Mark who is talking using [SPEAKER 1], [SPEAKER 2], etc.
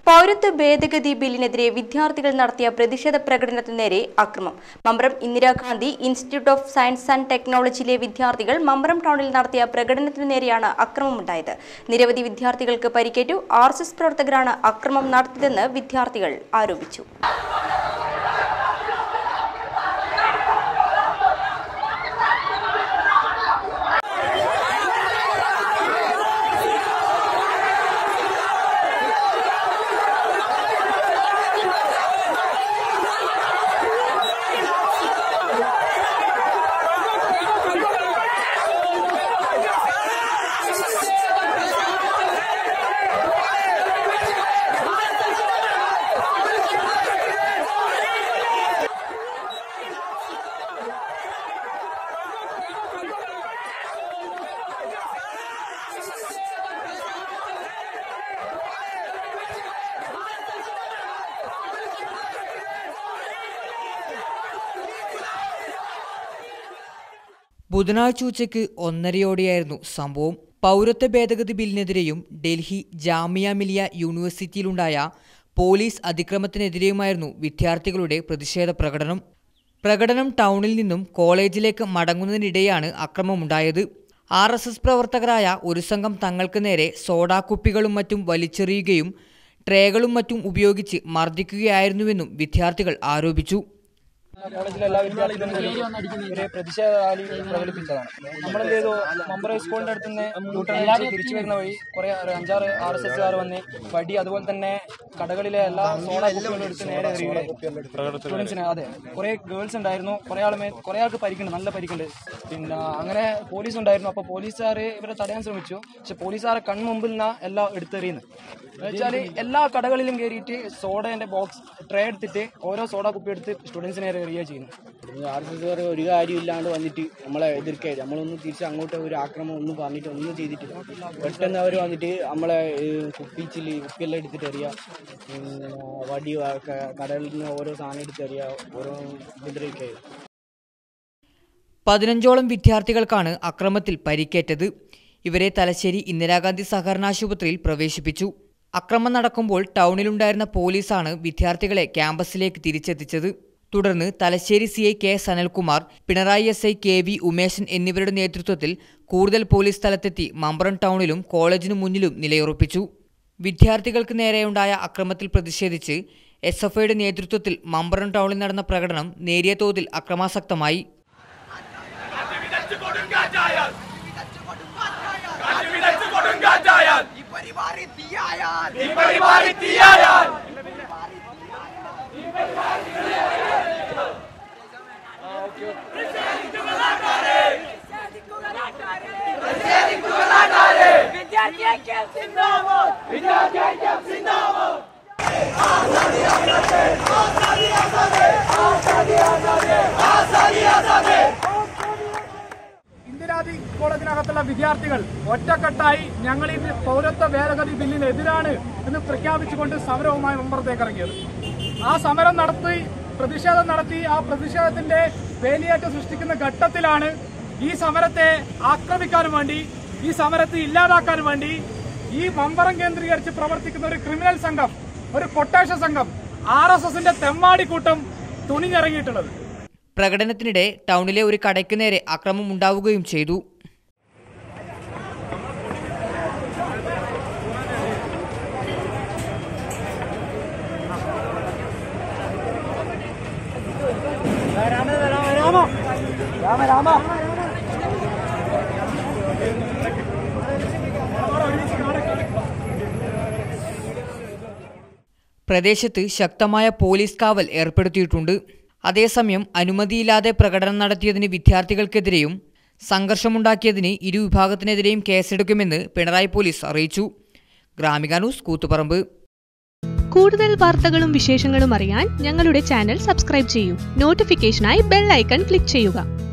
[SPEAKER 1] പൗരത്വ ഭേദഗതി ബില്ലിനെതിരെ വിദ്യാർത്ഥികൾ നടത്തിയ പ്രതിഷേധ പ്രകടനത്തിനു നേരെ അക്രമം Mambram Indira Gandhi institute of science and ടെക്നോളജിയിലെ വിദ്യാർത്ഥികൾ മമ്പ്രം ടൗണിൽ നടത്തിയ പ്രകടനത്തിനു നേരെയാണ് അക്രമമുണ്ടായത് നിരവധി വിദ്യാർത്ഥികൾക്ക് പരിക്കേറ്റു ആർ എസ് എസ് പ്രവർത്തകരാണ് അക്രമം നടത്തിയതെന്ന് വിദ്യാർത്ഥികൾ ആരോപിച്ചു
[SPEAKER 2] ബുധനാഴ്ച ഉച്ചയ്ക്ക് ഒന്നരയോടെയായിരുന്നു സംഭവം പൗരത്വ ഭേദഗതി ബില്ലിനെതിരെയും ഡൽഹി ജാമിയ മിലിയ യൂണിവേഴ്സിറ്റിയിലുണ്ടായ പോലീസ് അതിക്രമത്തിനെതിരെയുമായിരുന്നു വിദ്യാർത്ഥികളുടെ പ്രതിഷേധ പ്രകടനം പ്രകടനം ടൗണിൽ നിന്നും കോളേജിലേക്ക് മടങ്ങുന്നതിനിടെയാണ് അക്രമമുണ്ടായത് ആർ എസ് എസ് പ്രവർത്തകരായ ഒരു സംഘം തങ്ങൾക്ക് നേരെ സോഡാക്കുപ്പികളും മറ്റും വലിച്ചെറിയുകയും ട്രേകളും മറ്റും ഉപയോഗിച്ച് മർദ്ദിക്കുകയായിരുന്നുവെന്നും വിദ്യാർത്ഥികൾ ആരോപിച്ചു
[SPEAKER 3] കോളേജിലെ എല്ലാ വിദ്യാർത്ഥികളും കൂടി ഒരു പ്രതിഷേധ റാലി പ്രകടിപ്പിച്ചതാണ് നമ്മളെന്ത് ചെയ്തു മമ്പറ സ്കൂളിന്റെ അടുത്ത് നിന്ന് യൂട്ടേൺ അടിച്ച് തിരിച്ചു വരുന്ന വഴി കുറെ ഒരു അഞ്ചാറ് ആർ എസ് എസ്കാർ വന്ന് വടി അതുപോലെ തന്നെ കടകളിലെ എല്ലാ സോഡ കുപ്പികളും എടുത്ത് നേരെ എറിയുകയായിരുന്നു സ്റ്റുഡൻസിന് അതെ കുറെ ഗേൾസ് ഉണ്ടായിരുന്നു കുറെ ആൾ മേ കുറെ ആൾക്ക് പരിക്കുണ്ട് നല്ല പരിക്കുണ്ട് പിന്നെ അങ്ങനെ പോലീസ് ഉണ്ടായിരുന്നു അപ്പോൾ പോലീസുകാർ ഇവരെ തടയാൻ ശ്രമിച്ചു പക്ഷെ പോലീസുകാരെ കൺമുമ്പിൽ നിന്നാ എല്ലാം എടുത്തെറിയുന്നത് വെച്ചാൽ എല്ലാ കടകളിലും കയറിയിട്ട് സോഡേന്റെ ബോക്സ് ട്രേ എടുത്തിട്ട് ഓരോ സോഡ കുപ്പി എടുത്ത് സ്റ്റുഡൻസിനെ എറിയുക ചെയ്യുന്നു
[SPEAKER 4] ആർ എസ് എസ് ഒരു കാര്യമില്ലാണ്ട് വന്നിട്ട് നമ്മളെ എതിർക്കായി നമ്മളൊന്നും തിരിച്ച് അങ്ങോട്ട് ഒരു ആക്രമണം ഒന്നും പറഞ്ഞിട്ട് ഒന്നും ചെയ്തിട്ടില്ല പെട്ടെന്ന് അവർ വന്നിട്ട് നമ്മളെ കുപ്പിച്ചിൽ കുപ്പിയെല്ലാം എടുത്തിട്ട് എറിയുക പിന്നെ വടി വ- ക- കടലിൽ നിന്ന് ഓരോ സാധനം എടുത്ത് എറിയുക ഓരോ ഉപദ്രവിക്കായി
[SPEAKER 2] പതിനഞ്ചോളം വിദ്യാർത്ഥികൾക്കാണ് അക്രമത്തിൽ പരിക്കേറ്റത് ഇവരെ തലശ്ശേരി ഇന്ദിരാഗാന്ധി സഹകരണ ആശുപത്രിയിൽ പ്രവേശിപ്പിച്ചു അക്രമം നടക്കുമ്പോൾ ടൗണിലുണ്ടായിരുന്ന പോലീസാണ് വിദ്യാർത്ഥികളെ ക്യാമ്പസിലേക്ക് തിരിച്ചെത്തിച്ചത് തുടർന്ന് Thalassery C I K Sanalkumar Pinarayi S I K V Umesan എന്നിവരുടെ നേതൃത്വത്തിൽ കൂടുതൽ പോലീസ് സ്ഥലത്തെത്തി മമ്പ്രം ടൗണിലും കോളേജിനു മുന്നിലും നിലയുറപ്പിച്ചു വിദ്യാർത്ഥികൾക്ക് നേരെയുണ്ടായ അക്രമത്തിൽ പ്രതിഷേധിച്ച് എസ് എഫ് ഐയുടെ നേതൃത്വത്തിൽ മമ്പ്രം ടൗണിൽ നടന്ന പ്രകടനം നേരിയ തോതിൽ അക്രമാസക്തമായി
[SPEAKER 3] ഇന്ദിരാജി കോളേജിനകത്തുള്ള വിദ്യാർത്ഥികൾ ഒറ്റക്കെട്ടായി ഞങ്ങൾ ഈ പൗരത്വ ഭേദഗതി ബില്ലിനെതിരാണ് എന്ന് പ്രഖ്യാപിച്ചുകൊണ്ട് സമരവുമായി മുമ്പത്തേക്ക് ഇറങ്ങിയത് ആ സമരം നടത്തി പ്രതിഷേധം നടത്തി ആ പ്രതിഷേധത്തിന്റെ വേലിയേറ്റം സൃഷ്ടിക്കുന്ന ഘട്ടത്തിലാണ് ഈ സമരത്തെ ആക്രമിക്കാനും വേണ്ടി ഈ സമരത്തെ ഇല്ലാതാക്കാനും വേണ്ടി ഈ മമ്പറം കേന്ദ്രീകരിച്ച് പ്രവർത്തിക്കുന്ന ഒരു ക്രിമിനൽ സംഘം ഒരു കൊട്ടേഷൻ സംഘം ആർ എസ് എസിന്റെ തെമ്മാടിക്കൂട്ടം തുണിഞ്ഞിറങ്ങിയിട്ടുള്ളത്
[SPEAKER 2] പ്രകടനത്തിനിടെ ടൗണിലെ ഒരു കടയ്ക്ക് നേരെ അക്രമം ഉണ്ടാവുകയും ചെയ്തു പ്രദേശത്ത് ശക്തമായ പോലീസ് കാവൽ ഏർപ്പെടുത്തിയിട്ടുണ്ട് അതേസമയം അനുമതിയില്ലാതെ പ്രകടനം നടത്തിയതിന് വിദ്യാർത്ഥികൾക്കെതിരെയും സംഘർഷമുണ്ടാക്കിയതിന് ഇരു വിഭാഗത്തിനെതിരെയും കേസെടുക്കുമെന്ന് പിണറായി പോലീസ് അറിയിച്ചു ഗ്രാമിക ന്യൂസ് കൂത്തുപറമ്പ്
[SPEAKER 5] കൂടുതൽ വാർത്തകളും വിശേഷങ്ങളും അറിയാൻ ഞങ്ങളുടെ ചാനൽ സബ്സ്ക്രൈബ് ചെയ്യൂ നോട്ടിഫിക്കേഷനായി ബെൽ ഐക്കൺ ക്ലിക്ക് ചെയ്യുക